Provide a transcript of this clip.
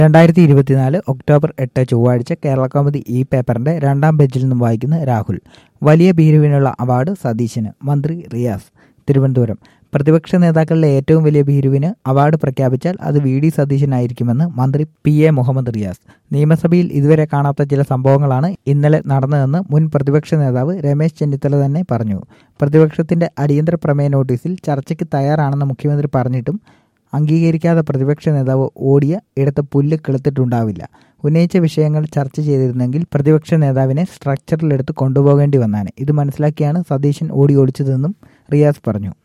രണ്ടായിരത്തി ഇരുപത്തിനാല് ഒക്ടോബർ എട്ട് ചൊവ്വാഴ്ച കേരള കൗമുദി ഈ പേപ്പറിന്റെ രണ്ടാം പേജിൽ നിന്നും വായിക്കുന്ന രാഹുൽ വലിയ ഭീരുവിനുള്ള അവാർഡ് സതീശന് മന്ത്രി റിയാസ് തിരുവനന്തപുരം പ്രതിപക്ഷ നേതാക്കളിലെ ഏറ്റവും വലിയ ഭീരുവിന് അവാർഡ് പ്രഖ്യാപിച്ചാൽ അത് വി ഡി സതീശനായിരിക്കുമെന്ന് മന്ത്രി പി എ മുഹമ്മദ് റിയാസ് നിയമസഭയിൽ ഇതുവരെ കാണാത്ത ചില സംഭവങ്ങളാണ് ഇന്നലെ നടന്നതെന്ന് മുൻ പ്രതിപക്ഷ നേതാവ് രമേശ് ചെന്നിത്തല തന്നെ പറഞ്ഞു പ്രതിപക്ഷത്തിന്റെ അടിയന്തര പ്രമേയ നോട്ടീസിൽ ചർച്ചയ്ക്ക് തയ്യാറാണെന്ന് മുഖ്യമന്ത്രി പറഞ്ഞിട്ടും അംഗീകരിക്കാതെ പ്രതിപക്ഷ നേതാവ് ഓടിയ ഇടത്ത് പുല്ല് കിളുത്തിട്ടുണ്ടാവില്ല ഉന്നയിച്ച വിഷയങ്ങൾ ചർച്ച ചെയ്തിരുന്നെങ്കിൽ പ്രതിപക്ഷ നേതാവിനെ സ്ട്രക്ചറിലെടുത്ത് കൊണ്ടുപോകേണ്ടി വന്നാണ് ഇത് മനസ്സിലാക്കിയാണ് സതീശൻ ഓടി ഓടിച്ചതെന്നും റിയാസ് പറഞ്ഞു